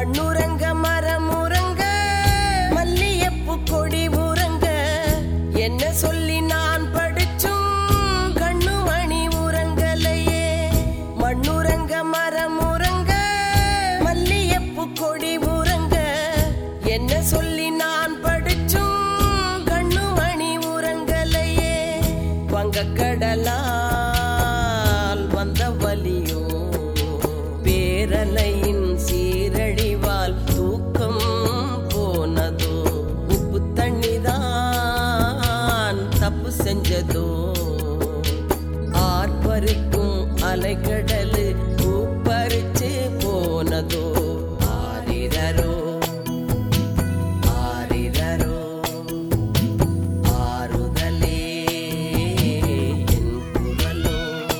மண்ணுறங்க மரம் உறங்க மல்லியப்பு கொடி உறங்க என்ன சொல்லி நான் படிச்சும் கண்ணு மணி உறங்கலையே மண்ணுறங்க மரம் உறங்க மல்லியப்பு கொடி உறங்க என்ன சொல்லி நான் படிச்சும் கண்ணு மணி உறங்கலையே வங்கக்கடலால் வந்த வலியோ பேரலையின் சீரழிவால் தூக்கம் போனதோ உப்பு தண்ணிதான் தப்பு செஞ்சதோ ஆர்ப்பரிக்கும் அலைக்கடலு பூப்பறிச்சு போனதோ ஆரிரரோ ஆரிரரோ ஆறுதலே என் குரலோ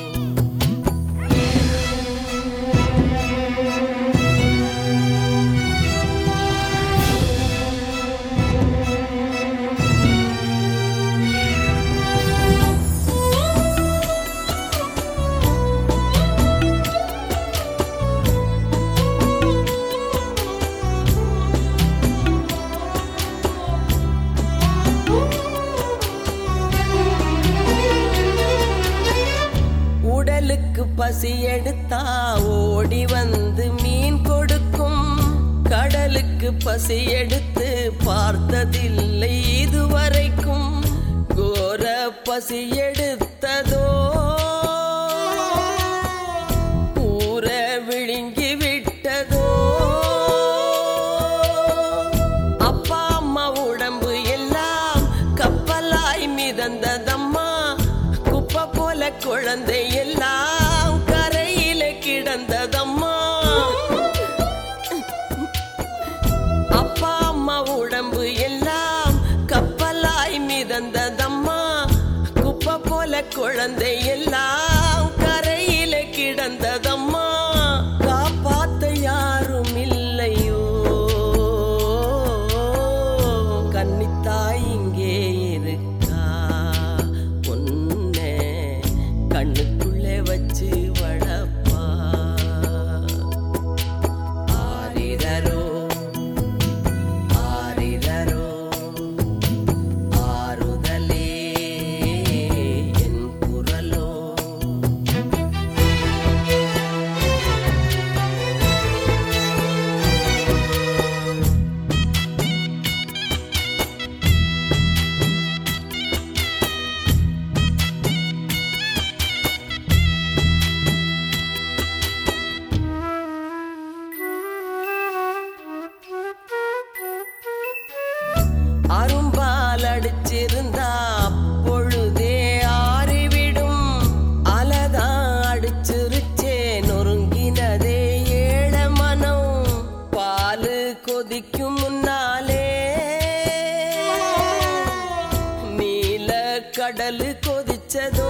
உடலுக்கு பசி எடுத்தா ஓடி வந்து மீன் கொடுக்கும் கடலுக்கு பசி எடுத்து பார்த்ததில்லை இதுவரைக்கும் கோர பசி எடுத்ததோ ஊர விழுங்கி விட்டதோ அப்பா அம்மா உடம்பு எல்லாம் கப்பலாய் மிதந்ததம்மா குப்பை போல குழந்தை எல்லாம் கரையில கிடந்ததம்மா அப்பா அம்மா உடம்பு எல்லாம் கப்பலாய் மிதந்ததம்மா குப்பை போல குழந்தை எல்லாம் கரையில கிடந்ததம்மா காப்பாத்த யாரும் இல்லையோ கன்னித்தாய் இங்கே இருக்கா பொண்ணே கண்ணுக்குள்ளே வச்சு வளப்பா ஆரிரரோ ஆரிரரோ ஆறுதலே என் குரலோ அரும்பால் அடிச்சிருந்தா பொழுதே ஆறிவிடும் அலதான் அடிச்சிருச்சே நொறுங்கினதே ஏழ மனம் பாலு கொதிக்கும் முன்னாலே நீல கடலு கொதிச்சதோ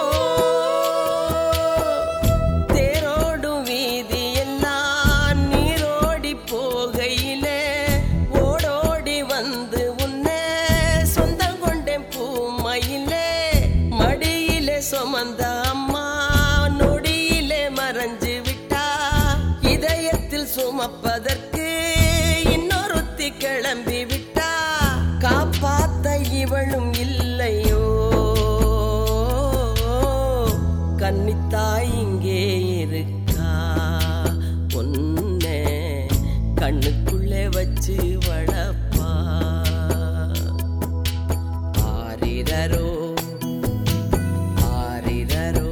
தேரோடும் வீதி எல்லாம் நீரோடி போகையிலே ஓடோடி வந்து உன்னை சொந்தம் கொண்டேன் பூமையிலே மடியிலே சுமந்த அம்மா நொடியிலே மறைஞ்சு விட்டா இதயத்தில் சுமப்பதற்கு இன்னொருத்தி கிளம்பி விட்டா காப்பாத்த இவளும் இல்லையோ கன்னித்தாய் இங்கே இருக்கா பொண்ணே கண்ணுக்குள்ளே வச்சு வளப்பா ஆரிரரோ ஆரிரரோ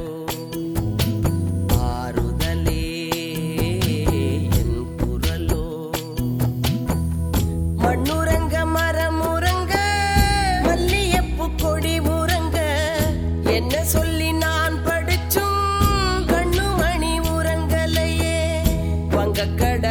ஆறுதலே என் குரலோ மண்ணுறங்க மரம் உறங்க மல்லியப்பு கொடி உறங்க என்ன சொல்லி நான் படிச்சும் கண்ணு மணி உறங்கலையே வங்கக்கட